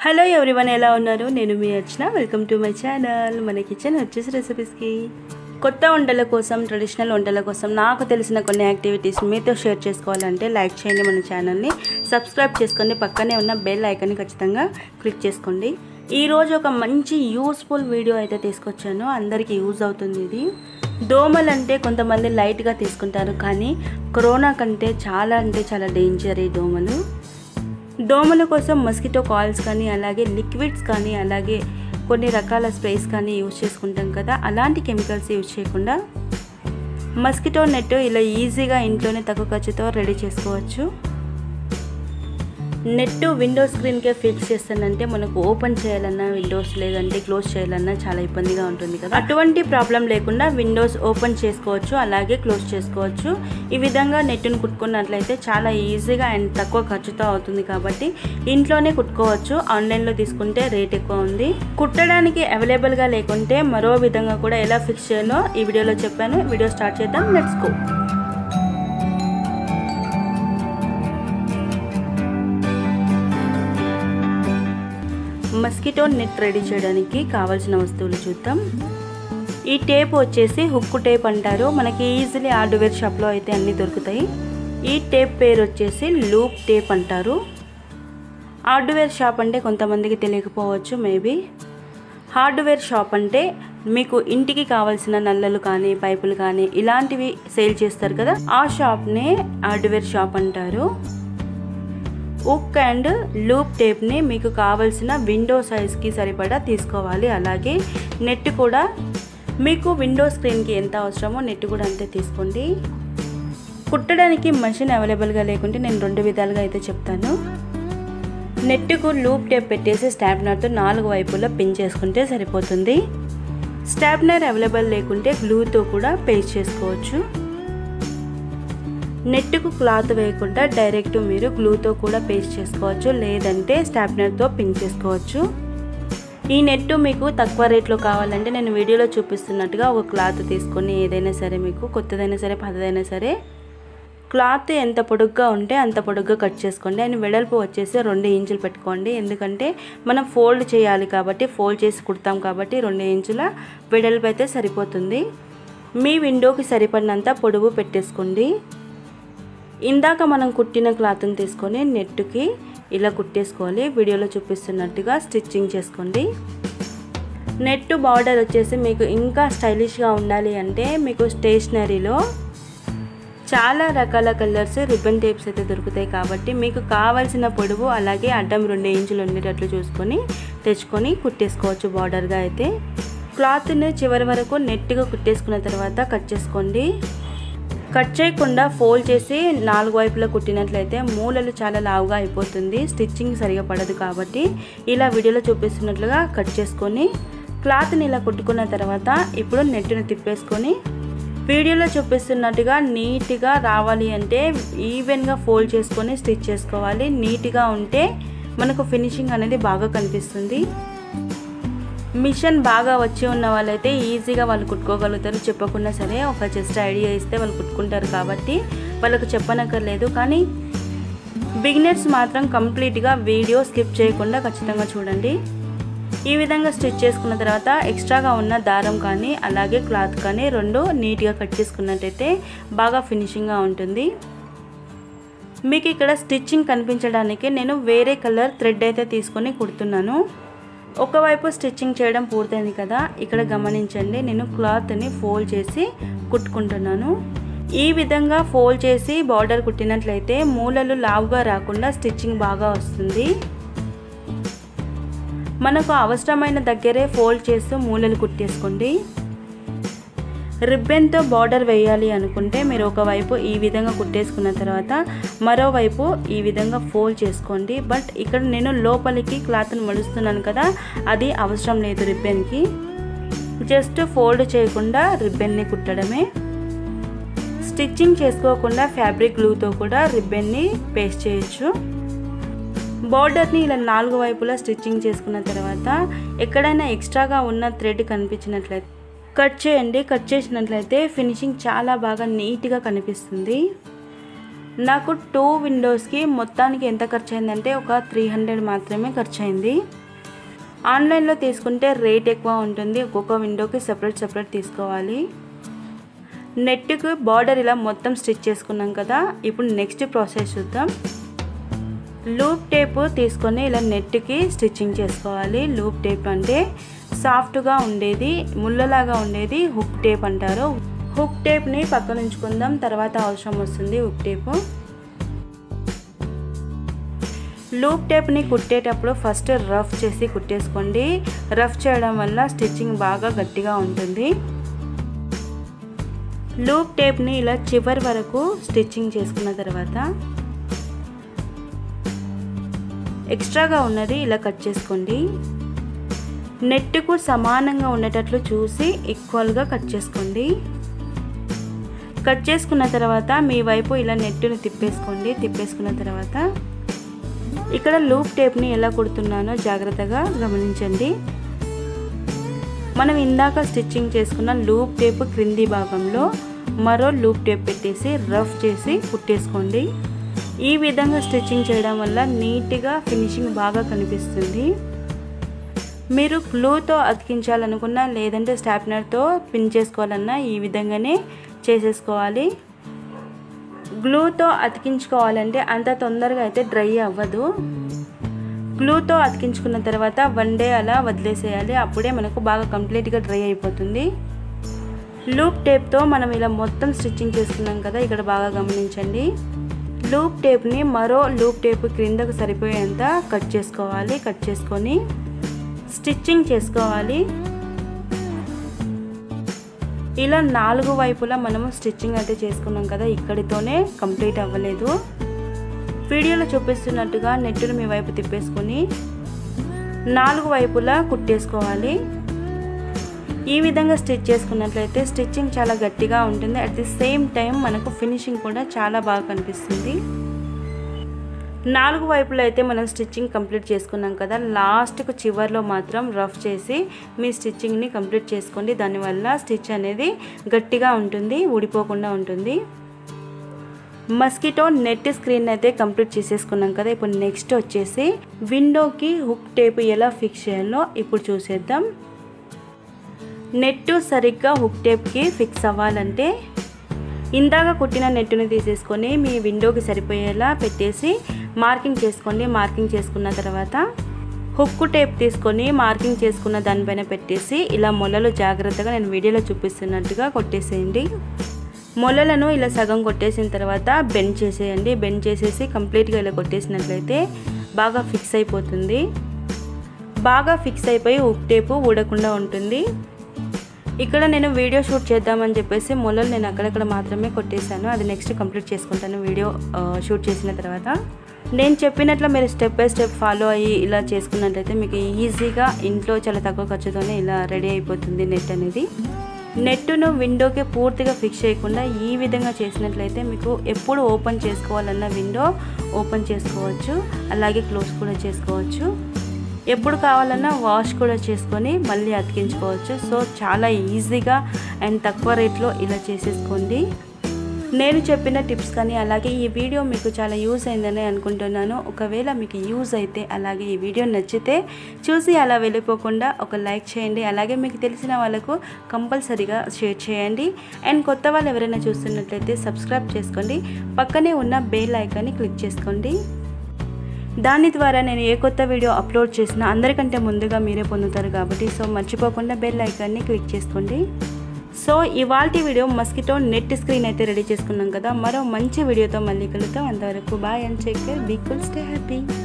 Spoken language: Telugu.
హలో ఎవరివన్ ఎలా ఉన్నారు నేను మీ Archana welcome to my channel మన కిచెన్ వచ్చేసి రెసిపీస్కి కొత్త వంటల కోసం ట్రెడిషనల్ వంటల కోసం నాకు తెలిసిన కొన్ని యాక్టివిటీస్ మీతో షేర్ చేసుకోవాలంటే లైక్ చేయండి మన ఛానల్ని సబ్స్క్రైబ్ చేసుకోండి పక్కనే ఉన్న బెల్ ఐకాన్ని ఖచ్చితంగా క్లిక్ చేసుకోండి ఈరోజు ఒక మంచి యూస్ఫుల్ వీడియో అయితే తీసుకొచ్చాను అందరికీ యూజ్ అవుతుంది ఇది దోమలు అంటే కొంతమంది లైట్గా తీసుకుంటారు కానీ కరోనా కంటే చాలా అంటే చాలా డేంజర్ ఈ దోమలు దోమల కోసం మస్కిటో కాయిల్స్ కానీ అలాగే లిక్విడ్స్ కానీ అలాగే కొన్ని రకాల స్ప్రేస్ కానీ యూజ్ చేసుకుంటాం కదా అలాంటి కెమికల్స్ యూజ్ చేయకుండా మస్కిటో నెట్ ఇలా ఈజీగా ఇంట్లోనే తక్కువ ఖర్చుతో రెడీ చేసుకోవచ్చు నెట్ విండోస్ స్క్రీన్కే ఫిక్స్ చేస్తానంటే మనకు ఓపెన్ చేయాలన్నా విండోస్ లేదంటే క్లోజ్ చేయాలన్నా చాలా ఇబ్బందిగా ఉంటుంది కదా అటువంటి ప్రాబ్లం లేకుండా విండోస్ ఓపెన్ చేసుకోవచ్చు అలాగే క్లోజ్ చేసుకోవచ్చు ఈ విధంగా నెట్ను కుట్టుకున్నట్లయితే చాలా ఈజీగా అండ్ తక్కువ ఖర్చుతో అవుతుంది కాబట్టి ఇంట్లోనే కుట్టుకోవచ్చు ఆన్లైన్లో తీసుకుంటే రేట్ ఎక్కువ ఉంది కుట్టడానికి అవైలబుల్గా లేకుంటే మరో విధంగా కూడా ఎలా ఫిక్స్ చేయాలో ఈ వీడియోలో చెప్పాను వీడియో స్టార్ట్ చేద్దాం let's go mosquito net ready చేయడానికి కావాల్సిన వస్తువులు చూద్దాం ఈ టేప్ వచ్చేసి హుక్కు టేప్ అంటారు మనకి ఈజీలీ హార్డ్వేర్ షాప్లో అయితే అన్నీ దొరుకుతాయి ఈ టేప్ పేరు వచ్చేసి లూప్ టేప్ అంటారు హార్డ్వేర్ షాప్ అంటే కొంతమందికి తెలియకపోవచ్చు మేబీ హార్డ్వేర్ షాప్ అంటే మీకు ఇంటికి కావాల్సిన నల్లలు కానీ పైపులు కానీ ఇలాంటివి సేల్ చేస్తారు కదా ఆ షాప్నే హార్డ్వేర్ షాప్ అంటారు ఉక్ అండ్ లూప్ టేప్ని మీకు కావలసిన విండో సైజ్కి సరిపడా తీసుకోవాలి అలాగే నెట్ కూడా మీకు విండో స్క్రీన్కి ఎంత అవసరమో నెట్ కూడా అంతే తీసుకోండి కుట్టడానికి మషిన్ అవైలబుల్గా లేకుంటే నేను రెండు విధాలుగా అయితే చెప్తాను నెట్కు లూప్ టేప్ పెట్టేసి స్టాప్నర్తో నాలుగు వైపులా పిన్ చేసుకుంటే సరిపోతుంది స్టాప్నర్ అవైలబుల్ లేకుంటే గ్లూతో కూడా పేస్ట్ చేసుకోవచ్చు నెట్కు క్లాత్ వేయకుండా డైరెక్ట్ మీరు గ్లూతో కూడా పేస్ట్ చేసుకోవచ్చు లేదంటే స్టాప్నర్తో పిన్ చేసుకోవచ్చు ఈ నెట్ మీకు తక్కువ రేట్లో కావాలంటే నేను వీడియోలో చూపిస్తున్నట్టుగా ఒక క్లాత్ తీసుకొని ఏదైనా సరే మీకు కొత్తదైనా సరే పాతదైనా సరే క్లాత్ ఎంత పొడుగ్గా ఉంటే అంత పొడుగ్గా కట్ చేసుకోండి అండ్ వెడల్పు వచ్చేసి రెండు ఇంచులు పెట్టుకోండి ఎందుకంటే మనం ఫోల్డ్ చేయాలి కాబట్టి ఫోల్డ్ చేసి కుడతాం కాబట్టి రెండు ఇంచుల వెడల్పు అయితే సరిపోతుంది మీ విండోకి సరిపడినంత పొడుగు పెట్టేసుకోండి ఇందాక మనం కుట్టిన క్లాత్ని తీసుకొని నెట్కి ఇలా కుట్టేసుకోవాలి వీడియోలో చూపిస్తున్నట్టుగా స్టిచ్చింగ్ చేసుకోండి నెట్ బార్డర్ వచ్చేసి మీకు ఇంకా స్టైలిష్గా ఉండాలి అంటే మీకు స్టేషనరీలో చాలా రకాల కలర్స్ రిబ్బన్ టేప్స్ అయితే దొరుకుతాయి కాబట్టి మీకు కావాల్సిన పొడవు అలాగే అడ్డం రెండు ఇంచులు ఉండేటట్లు చూసుకొని తెచ్చుకొని కుట్టేసుకోవచ్చు బార్డర్గా అయితే క్లాత్ని చివరి వరకు నెట్గా కుట్టేసుకున్న తర్వాత కట్ చేసుకోండి కట్ చేయకుండా ఫోల్డ్ చేసి నాలుగు వైపులా కుట్టినట్లయితే మూలలు చాలా లావుగా అయిపోతుంది స్టిచ్చింగ్ సరిగా పడదు కాబట్టి ఇలా వీడియోలో చూపిస్తున్నట్లుగా కట్ చేసుకొని క్లాత్ని ఇలా కుట్టుకున్న తర్వాత ఇప్పుడు నెట్ను తిప్పేసుకొని వీడియోలో చూపిస్తున్నట్టుగా నీట్గా రావాలి అంటే ఈవెన్గా ఫోల్డ్ చేసుకొని స్టిచ్ చేసుకోవాలి నీట్గా ఉంటే మనకు ఫినిషింగ్ అనేది బాగా కనిపిస్తుంది మిషన్ బాగా వచ్చి ఉన్న వాళ్ళైతే ఈజీగా వాళ్ళు కుట్టుకోగలుగుతారు చెప్పకుండా సరే ఒక జస్ట్ ఐడియా ఇస్తే వాళ్ళు కుట్టుకుంటారు కాబట్టి వాళ్ళకు చెప్పనక్కర్లేదు కానీ బిగినర్స్ మాత్రం కంప్లీట్గా వీడియో స్కిప్ చేయకుండా ఖచ్చితంగా చూడండి ఈ విధంగా స్టిచ్ చేసుకున్న తర్వాత ఎక్స్ట్రాగా ఉన్న దారం కానీ అలాగే క్లాత్ కానీ రెండు నీట్గా కట్ చేసుకున్నట్టయితే బాగా ఫినిషింగ్గా ఉంటుంది మీకు ఇక్కడ స్టిచ్చింగ్ కనిపించడానికి నేను వేరే కలర్ థ్రెడ్ అయితే తీసుకొని కుడుతున్నాను ఒకవైపు స్టిచ్చింగ్ చేయడం పూర్తయింది కదా ఇక్కడ గమనించండి నేను క్లాత్ని ఫోల్డ్ చేసి కుట్టుకుంటున్నాను ఈ విధంగా ఫోల్డ్ చేసి బార్డర్ కుట్టినట్లయితే మూలలు లావుగా రాకుండా స్టిచ్చింగ్ బాగా వస్తుంది మనకు అవసరమైన దగ్గరే ఫోల్డ్ చేస్తూ మూలలు కుట్టేసుకోండి రిబ్బన్తో బార్డర్ వేయాలి అనుకుంటే మీరు ఒకవైపు ఈ విధంగా కుట్టేసుకున్న తర్వాత మరోవైపు ఈ విధంగా ఫోల్డ్ చేసుకోండి బట్ ఇక్కడ నేను లోపలికి క్లాత్ని మలుస్తున్నాను కదా అది అవసరం లేదు రిబ్బన్కి జస్ట్ ఫోల్డ్ చేయకుండా రిబ్బన్ని కుట్టడమే స్టిచ్చింగ్ చేసుకోకుండా ఫ్యాబ్రిక్ గ్లూతో కూడా రిబ్బన్ని పేస్ట్ చేయొచ్చు బార్డర్ని ఇలా నాలుగు వైపులా స్టిచ్చింగ్ చేసుకున్న తర్వాత ఎక్కడైనా ఎక్స్ట్రాగా ఉన్న థ్రెడ్ కనిపించినట్లయితే కట్ చేయండి కట్ చేసినట్లయితే ఫినిషింగ్ చాలా బాగా నీట్గా కనిపిస్తుంది నాకు టూ విండోస్కి మొత్తానికి ఎంత ఖర్చు అయిందంటే ఒక త్రీ హండ్రెడ్ మాత్రమే ఖర్చు అయింది ఆన్లైన్లో తీసుకుంటే రేట్ ఎక్కువ ఉంటుంది ఒక్కొక్క విండోకి సపరేట్ సపరేట్ తీసుకోవాలి నెట్కి బార్డర్ ఇలా మొత్తం స్టిచ్ చేసుకున్నాం కదా ఇప్పుడు నెక్స్ట్ ప్రాసెస్ చూద్దాం లూప్ టేప్ తీసుకొని ఇలా నెట్కి స్టిచ్చింగ్ చేసుకోవాలి లూప్ టేప్ అంటే సాఫ్ట్గా ఉండేది ముళ్ళలాగా ఉండేది హుక్ టేప్ అంటారు హుక్ టేప్ని పక్కన ఉంచుకుందాం తర్వాత అవసరం వస్తుంది హుక్ టేపు లూప్ టేప్ని కుట్టేటప్పుడు ఫస్ట్ రఫ్ చేసి కుట్టేసుకోండి రఫ్ చేయడం వల్ల స్టిచ్చింగ్ బాగా గట్టిగా ఉంటుంది లూప్ టేప్ని ఇలా చివరి వరకు స్టిచ్చింగ్ చేసుకున్న తర్వాత ఎక్స్ట్రాగా ఉన్నది ఇలా కట్ చేసుకోండి నెట్కు సమానంగా ఉండేటట్లు చూసి ఈక్వల్గా కట్ చేసుకోండి కట్ చేసుకున్న తర్వాత మీ వైపు ఇలా నెట్టుని తిప్పేసుకోండి తిప్పేసుకున్న తర్వాత ఇక్కడ లూప్ టేప్ని ఎలా కుడుతున్నానో జాగ్రత్తగా గమనించండి మనం ఇందాక స్టిచ్చింగ్ చేసుకున్న లూప్ టేప్ క్రింది భాగంలో మరో లూప్ టేప్ పెట్టేసి రఫ్ చేసి కుట్టేసుకోండి ఈ విధంగా స్టిచ్చింగ్ చేయడం వల్ల నీట్గా ఫినిషింగ్ బాగా కనిపిస్తుంది మీరు గ్లూతో అతికించాలనుకున్నా లేదంటే స్టాప్నర్తో పిన్ చేసుకోవాలన్నా ఈ విధంగానే చేసేసుకోవాలి గ్లూతో అతికించుకోవాలంటే అంత తొందరగా అయితే డ్రై అవ్వదు గ్లూతో అతికించుకున్న తర్వాత వన్ డే అలా వదిలేసేయాలి అప్పుడే మనకు బాగా కంప్లీట్గా డ్రై అయిపోతుంది లూప్ టేప్తో మనం ఇలా మొత్తం స్టిచ్చింగ్ చేసుకున్నాం కదా ఇక్కడ బాగా గమనించండి లూప్ టేప్ని మరో లూప్ టేప్ క్రిందకు సరిపోయేంత కట్ చేసుకోవాలి కట్ చేసుకొని స్టిచ్చింగ్ చేసుకోవాలి ఇలా నాలుగు వైపులా మనము స్టిచ్చింగ్ అయితే చేసుకున్నాం కదా ఇక్కడితోనే కంప్లీట్ అవ్వలేదు వీడియోలో చూపిస్తున్నట్టుగా నెట్టును మీ వైపు తిప్పేసుకొని నాలుగు వైపులా కుట్టేసుకోవాలి ఈ విధంగా స్టిచ్ చేసుకున్నట్లయితే స్టిచ్చింగ్ చాలా గట్టిగా ఉంటుంది అట్ ది సేమ్ టైం మనకు ఫినిషింగ్ కూడా చాలా బాగా కనిపిస్తుంది నాలుగు వైపులో అయితే మనం స్టిచ్చింగ్ కంప్లీట్ చేసుకున్నాం కదా లాస్ట్కు చివర్లో మాత్రం రఫ్ చేసి మీ స్టిచ్చింగ్ని కంప్లీట్ చేసుకోండి దానివల్ల స్టిచ్ అనేది గట్టిగా ఉంటుంది ఊడిపోకుండా ఉంటుంది మస్కిటో నెట్ స్క్రీన్ అయితే కంప్లీట్ చేసేసుకున్నాం కదా ఇప్పుడు నెక్స్ట్ వచ్చేసి విండోకి హుక్ టేప్ ఎలా ఫిక్స్ చేయాలో ఇప్పుడు చూసేద్దాం నెట్ సరిగ్గా హుక్ టేప్కి ఫిక్స్ అవ్వాలంటే ఇందాక కుట్టిన నెట్టుని తీసేసుకొని మీ విండోకి సరిపోయేలా పెట్టేసి మార్కింగ్ చేసుకోండి మార్కింగ్ చేసుకున్న తర్వాత హుక్ టేప్ తీసుకొని మార్కింగ్ చేసుకున్న దానిపైన పెట్టేసి ఇలా మొలలు జాగ్రత్తగా నేను వీడియోలో చూపిస్తున్నట్టుగా కొట్టేసేయండి మొలలను ఇలా సగం కొట్టేసిన తర్వాత బెండ్ చేసేయండి బెండ్ చేసేసి కంప్లీట్గా ఇలా కొట్టేసినట్లయితే బాగా ఫిక్స్ అయిపోతుంది బాగా ఫిక్స్ అయిపోయి హుక్ టేపు ఊడకుండా ఉంటుంది ఇక్కడ నేను వీడియో షూట్ చేద్దామని చెప్పేసి మొలలు నేను అక్కడక్కడ మాత్రమే కొట్టేశాను అది నెక్స్ట్ కంప్లీట్ చేసుకుంటాను వీడియో షూట్ చేసిన తర్వాత నేను చెప్పినట్లు మీరు స్టెప్ బై స్టెప్ ఫాలో అయ్యి ఇలా చేసుకున్నట్లయితే మీకు ఈజీగా ఇంట్లో చాలా తక్కువ ఖర్చుతోనే ఇలా రెడీ అయిపోతుంది నెట్ అనేది నెట్టును విండోకి పూర్తిగా ఫిక్స్ చేయకుండా ఈ విధంగా చేసినట్లయితే మీకు ఎప్పుడు ఓపెన్ చేసుకోవాలన్న విండో ఓపెన్ చేసుకోవచ్చు అలాగే క్లోజ్ కూడా చేసుకోవచ్చు ఎప్పుడు కావాలన్నా వాష్ కూడా చేసుకొని మళ్ళీ అతికించుకోవచ్చు సో చాలా ఈజీగా అండ్ తక్కువ రేట్లో ఇలా చేసేసుకోండి నేను చెప్పిన టిప్స్ కానీ అలాగే ఈ వీడియో మీకు చాలా యూజ్ అయిందని అనుకుంటున్నాను ఒకవేళ మీకు యూజ్ అయితే అలాగే ఈ వీడియో నచ్చితే చూసి అలా వెళ్ళిపోకుండా ఒక లైక్ చేయండి అలాగే మీకు తెలిసిన వాళ్ళకు కంపల్సరీగా షేర్ చేయండి అండ్ కొత్త వాళ్ళు ఎవరైనా చూస్తున్నట్లయితే సబ్స్క్రైబ్ చేసుకోండి పక్కనే ఉన్న బెల్ ఐకాన్ని క్లిక్ చేసుకోండి దాని ద్వారా నేను ఏ కొత్త వీడియో అప్లోడ్ చేసినా అందరికంటే ముందుగా మీరే పొందుతారు కాబట్టి సో మర్చిపోకుండా బెల్ ఐకాన్ని క్లిక్ చేసుకోండి సో ఇవాళ వీడియో మస్కిటో నెట్ స్క్రీన్ అయితే రెడీ చేసుకున్నాం కదా మరో మంచి వీడియోతో మళ్ళీ కలుద్దాం అంతవరకు bye and check be cool stay happy